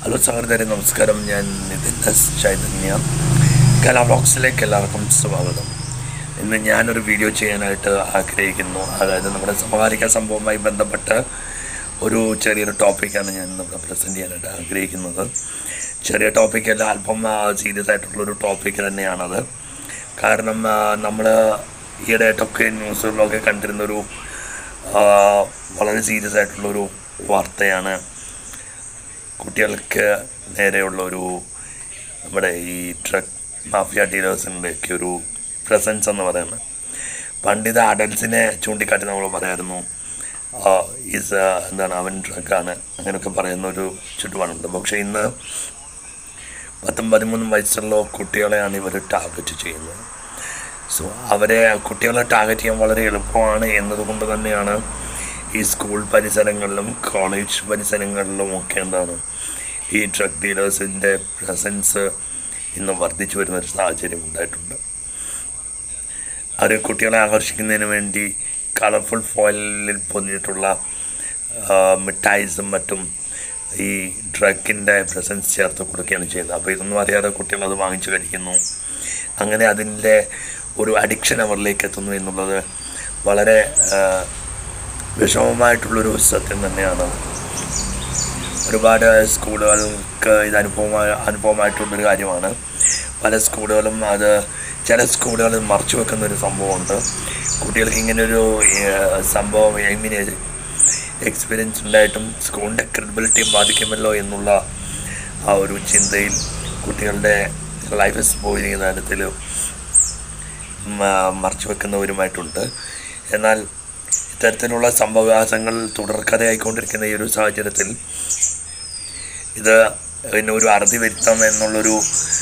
hello സഹോദരൻ നമസ്കാരം ഞാൻ നിതിൻ എസ് ചൈതന്യ കലാബ്ലോക്സിലേക്ക് എല്ലാവർക്കും സ്വാഗതം ഇന്ന് ഞാനൊരു വീഡിയോ ചെയ്യാനായിട്ട് ആഗ്രഹിക്കുന്നു അതായത് നമ്മുടെ സമകാലിക സംഭവവുമായി ബന്ധപ്പെട്ട് ഒരു ചെറിയൊരു ടോപ്പിക്കാണ് ഞാൻ ഇവിടെ പ്രസൻറ്റ് ചെയ്യാനായിട്ട് ആഗ്രഹിക്കുന്നത് ചെറിയ ടോപ്പിക്കല്ല അല്പം സീരിയസ് ആയിട്ടുള്ളൊരു ടോപ്പിക്ക് തന്നെയാണത് കാരണം നമ്മൾ ഈയിടെയായിട്ടൊക്കെ ന്യൂസുകളിലൊക്കെ കണ്ടിരുന്നൊരു ആ, വളരെ സീരിയസ് ആയിട്ടുള്ളൊരു വാർത്തയാണ് കുട്ടികൾക്ക് നേരെയുള്ള ഒരു നമ്മുടെ ഈ ട്രക്ക് മാഫിയ ഡീലേഴ്സിൻ്റെ ഒക്കെ ഒരു പ്രസൻസ് എന്ന് പറയുന്നത് പണ്ട് ഇത് അഡൽസിനെ ചൂണ്ടിക്കാട്ടി നമ്മൾ പറയായിരുന്നു ഈസ് എന്താണ് അവൻ ട്രക്കാണ് അങ്ങനെയൊക്കെ പറയുന്ന ഒരു ചുറ്റുപാടുണ്ട് പക്ഷേ ഇന്ന് പത്തും പതിമൂന്നും വയസ്സുള്ള കുട്ടികളെയാണ് ഇവർ ടാർഗറ്റ് ചെയ്യുന്നത് സോ അവരെ കുട്ടികളെ ടാർഗറ്റ് ചെയ്യാൻ വളരെ എളുപ്പമാണ് എന്നതുകൊണ്ട് തന്നെയാണ് ഈ സ്കൂൾ പരിസരങ്ങളിലും കോളേജ് പരിസരങ്ങളിലും ഒക്കെ എന്താണ് ഈ ഡ്രഗ് ഡീലേഴ്സിൻ്റെ പ്രസൻസ് ഇന്ന് വർദ്ധിച്ചു വരുന്ന ഒരു സാഹചര്യം ഉണ്ടായിട്ടുണ്ട് അവർ കുട്ടികളെ ആകർഷിക്കുന്നതിന് വേണ്ടി കളർഫുൾ ഫോയിലിൽ പൊതിഞ്ഞിട്ടുള്ള മിഠായിസും മറ്റും ഈ ഡ്രഗിൻ്റെ പ്രസൻസ് ചേർത്ത് കൊടുക്കുകയാണ് ചെയ്യുന്നത് അപ്പോൾ ഇതൊന്നും അറിയാതെ കുട്ടികൾ അത് വാങ്ങിച്ചു കഴിക്കുന്നു അങ്ങനെ അതിൻ്റെ ഒരു അഡിക്ഷൻ അവരിലേക്ക് എത്തുന്നു എന്നുള്ളത് വളരെ ആ, വിഷമമായിട്ടുള്ളൊരു സത്യം തന്നെയാണ് ഒരുപാട് സ്കൂളുകൾക്ക് ഇത് അനുഭവമായ അനുഭവമായിട്ടുള്ളൊരു കാര്യമാണ് പല സ്കൂളുകളും അത് ചില സ്കൂളുകളിൽ മറച്ചു വെക്കുന്ന ഒരു സംഭവമുണ്ട് കുട്ടികൾക്ക് ഇങ്ങനൊരു ഏഹ്, സംഭവം എങ്ങനെ എക്സ്പീരിയൻസ് ഉണ്ടായിട്ടും സ്കൂളിൻ്റെ ക്രെഡിബിലിറ്റിയും ബാധിക്കുമല്ലോ എന്നുള്ള ആ ഒരു ചിന്തയിൽ കുട്ടികളുടെ ലൈഫ് സ്പോയിൽ ചെയ്യുന്ന തരത്തിൽ മറച്ചു വെക്കുന്നവരുമായിട്ടുണ്ട് എന്നാൽ ഇത്തരത്തിലുള്ള സംഭവവികാസങ്ങൾ തുടർക്കഥയായിക്കൊണ്ടിരിക്കുന്ന ഈ ഒരു സാഹചര്യത്തിൽ ഇത് ഇതിന് ഒരു അറുതി വരുത്താം എന്നുള്ളൊരു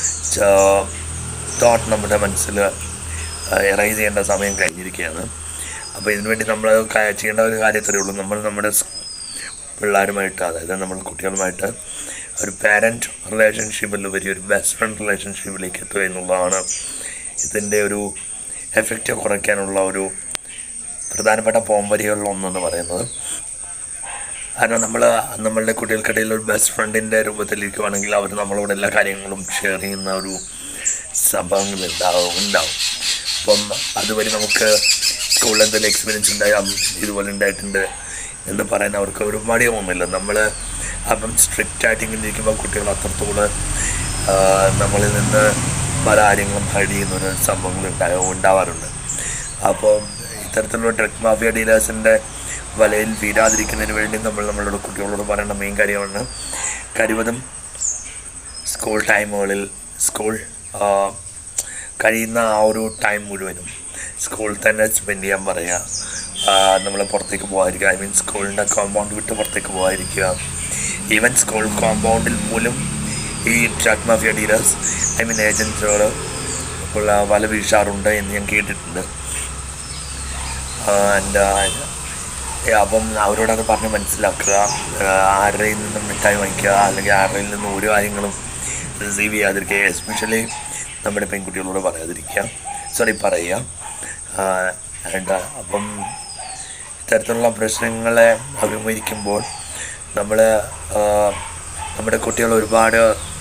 തോട്ട് നമ്മുടെ മനസ്സിൽ എറൈസ് ചെയ്യേണ്ട സമയം കഴിഞ്ഞിരിക്കുകയാണ് അപ്പോൾ ഇതിനുവേണ്ടി നമ്മൾ ക- ചെയ്യേണ്ട ഒരു കാര്യത്തേ ഉള്ളൂ നമ്മൾ നമ്മുടെ സ് പിള്ളേരുമായിട്ട് അതായത് നമ്മൾ കുട്ടികളുമായിട്ട് ഒരു പാരൻറ്റ് റിലേഷൻഷിപ്പിൽ ഉപരി ഒരു ബെസ്റ്റ് ഫ്രണ്ട് റിലേഷൻഷിപ്പിലേക്ക് എത്തുക എന്നുള്ളതാണ് ഇതിൻ്റെ ഒരു എഫക്റ്റ് കുറയ്ക്കാനുള്ള ഒരു പ്രധാനപ്പെട്ട പോംവരികളിൽ ഒന്നെന്ന് പറയുന്നത് കാരണം നമ്മൾ നമ്മളുടെ കുട്ടികൾക്കിടയിൽ ഒരു ബെസ്റ്റ് ഫ്രണ്ടിൻ്റെ രൂപത്തിലിരിക്കുവാണെങ്കിൽ അവർ നമ്മളോട് എല്ലാ കാര്യങ്ങളും ഷെയർ ചെയ്യുന്ന ഒരു സംഭവങ്ങൾ ഉണ്ടാവും ഉണ്ടാവും അപ്പം അതുവഴി നമുക്ക് സ്കൂളിൽ എന്തെങ്കിലും എക്സ്പീരിയൻസ് ഉണ്ടായാൽ ഇതുപോലെ ഉണ്ടായിട്ടുണ്ട് എന്ന് പറയാൻ അവർക്ക് ഒരു മടിയൊന്നുമില്ല നമ്മൾ അപ്പം സ്ട്രിക്റ്റ് ആയിട്ട് ഇങ്ങനെ ഇരിക്കുമ്പോൾ കുട്ടികൾ അത്രത്തോളം ആ, നമ്മളിൽ നിന്ന് പല കാര്യങ്ങളും ഹൈഡ് ചെയ്യുന്ന ഒരു സംഭവങ്ങൾ ഉണ്ടായ ഉണ്ടാവാറുണ്ട് അപ്പോൾ ഇത്തരത്തിലുള്ള ഡ്രഗ് മാഫിയ ഡീലേഴ്സിൻ്റെ വലയിൽ വീഴാതിരിക്കുന്നതിന് വേണ്ടി നമ്മൾ നമ്മളുടെ കുട്ടികളോട് പറയേണ്ട മെയിൻ കാര്യമാണ് കഴിവതും സ്കൂൾ ടൈമുകളിൽ സ്കൂൾ ആ, കഴിയുന്ന ആ ഒരു ടൈം മുഴുവനും സ്കൂളിൽ തന്നെ സ്പെൻഡ് ചെയ്യാൻ പറയുക നമ്മൾ പുറത്തേക്ക് പോകാതിരിക്കുക ഐ മീൻ സ്കൂളിൻ്റെ കോമ്പൗണ്ട് വിട്ട് പുറത്തേക്ക് പോകാതിരിക്കുക ഈവൻ സ്കൂൾ കോമ്പൗണ്ടിൽ പോലും ഈ drug mafia dealers I mean ഏജൻസുകൾ ഉള്ള വല വീഴ്ചാറുണ്ട് എന്ന് ഞാൻ കേട്ടിട്ടുണ്ട് ആൻഡ് അപ്പം അവരോടത് പറഞ്ഞ് മനസ്സിലാക്കുക ആരുടെയിൽ നിന്നും മിഠായി വാങ്ങിക്കുക അല്ലെങ്കിൽ ആരുടെയിൽ നിന്നും ഒരു കാര്യങ്ങളും റിസീവ് ചെയ്യാതിരിക്കുക എസ്പെഷ്യലി നമ്മുടെ പെൺകുട്ടികളോട് പറയാതിരിക്കുക സോറി പറയുക ആൻഡ് അപ്പം ഇത്തരത്തിലുള്ള പ്രശ്നങ്ങളെ അഭിമുഖീകരിക്കുമ്പോൾ നമ്മൾ നമ്മുടെ കുട്ടികൾ ഒരുപാട്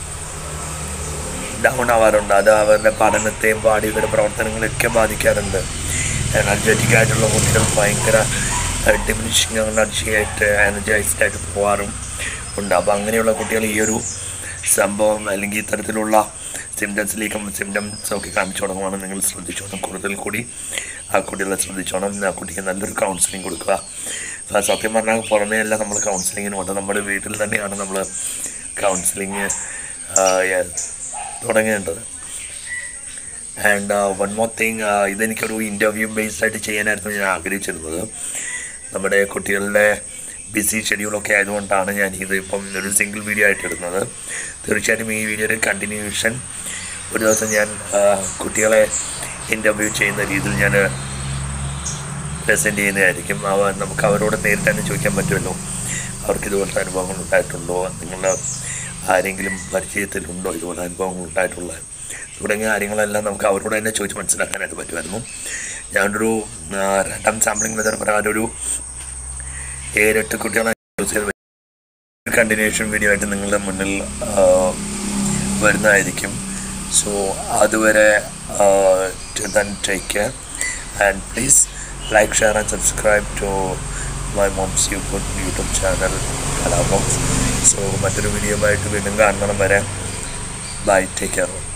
ഡൗൺ ആവാറുണ്ട് അത് അവരുടെ പഠനത്തെയും പാടിയുടെ പ്രവർത്തനങ്ങളെയൊക്കെ ബാധിക്കാറുണ്ട് എനർജറ്റിക് ആയിട്ടുള്ള കുട്ടികൾ ഭയങ്കര ഡിമിനിഷിങ് എനർജി ആയിട്ട് എനർജൈസ്ഡ് ആയിട്ട് പോകാറും ഉണ്ട് അപ്പോൾ അങ്ങനെയുള്ള കുട്ടികൾ ഈ ഒരു സംഭവം അല്ലെങ്കിൽ ഇത്തരത്തിലുള്ള സിംറ്റംസിലേക്കും സിംറ്റംസ് ഒക്കെ കാണിച്ചു തുടങ്ങുവാണ് നിങ്ങൾ ശ്രദ്ധിച്ചോണം കൂടുതൽ കൂടി ആ കുട്ടികളെ ശ്രദ്ധിച്ചോണം ആ കുട്ടിക്ക് നല്ലൊരു കൗൺസിലിംഗ് കൊടുക്കുക ആ സത്യം പറഞ്ഞാൽ പുറമേ അല്ല നമ്മൾ കൗൺസിലിങ്ങിന് പോകുന്നത് നമ്മുടെ വീട്ടിൽ തന്നെയാണ് നമ്മൾ കൗൺസിലിങ് തുടങ്ങേണ്ടത് ആൻഡ് വൺ മോർ തിങ് ഇതെനിക്കൊരു ഇൻ്റർവ്യൂ ബേസ്ഡ് ആയിട്ട് ചെയ്യാനായിരുന്നു ഞാൻ ആഗ്രഹിച്ചിരുന്നത് നമ്മുടെ കുട്ടികളുടെ ബിസി ഷെഡ്യൂളൊക്കെ ആയതുകൊണ്ടാണ് ഞാൻ ഇത് ഇപ്പം ഒരു സിംഗിൾ വീഡിയോ ആയിട്ട് ഇടുന്നത് തീർച്ചയായിട്ടും ഈ വീഡിയോയുടെ കണ്ടിന്യൂഷൻ ഒരു ദിവസം ഞാൻ ആ, കുട്ടികളെ ഇൻ്റർവ്യൂ ചെയ്യുന്ന രീതിയിൽ ഞാൻ പ്രസൻറ്റ് ചെയ്യുന്നതായിരിക്കും അവ നമുക്ക് അവരോട് നേരിട്ട് തന്നെ ചോദിക്കാൻ പറ്റുമല്ലോ അവർക്ക് ഇതുപോലത്തെ അനുഭവങ്ങൾ ഉണ്ടായിട്ടുണ്ടോ നിങ്ങളുടെ ആരെങ്കിലും പരിചയത്തിലുണ്ടോ ഇതുപോലെ അനുഭവങ്ങൾ ഉണ്ടായിട്ടുള്ള തുടങ്ങിയ കാര്യങ്ങളെല്ലാം നമുക്ക് അവരോട് തന്നെ ചോദിച്ച് മനസ്സിലാക്കാനായിട്ട് പറ്റുമായിരുന്നു ഞാനൊരു ആ, രണ്ടാം സാമ്പിളിംഗ് മെത്തേഡ് പ്രകാരം ഒരു ഏഴെട്ട് കുട്ടികളെ യൂസ് ചെയ്ത് കണ്ടിന്യൂഷൻ വീഡിയോ ആയിട്ട് നിങ്ങളുടെ മുന്നിൽ ആ, വരുന്നതായിരിക്കും സോ അതുവരെ then take care and please like share and subscribe to my moms you good YouTube channel Kalamoms so മറ്റൊരു വീഡിയോ ആയിട്ട് വീണ്ടും കാണണം വരെ ബൈ ടേക്ക് കെയർ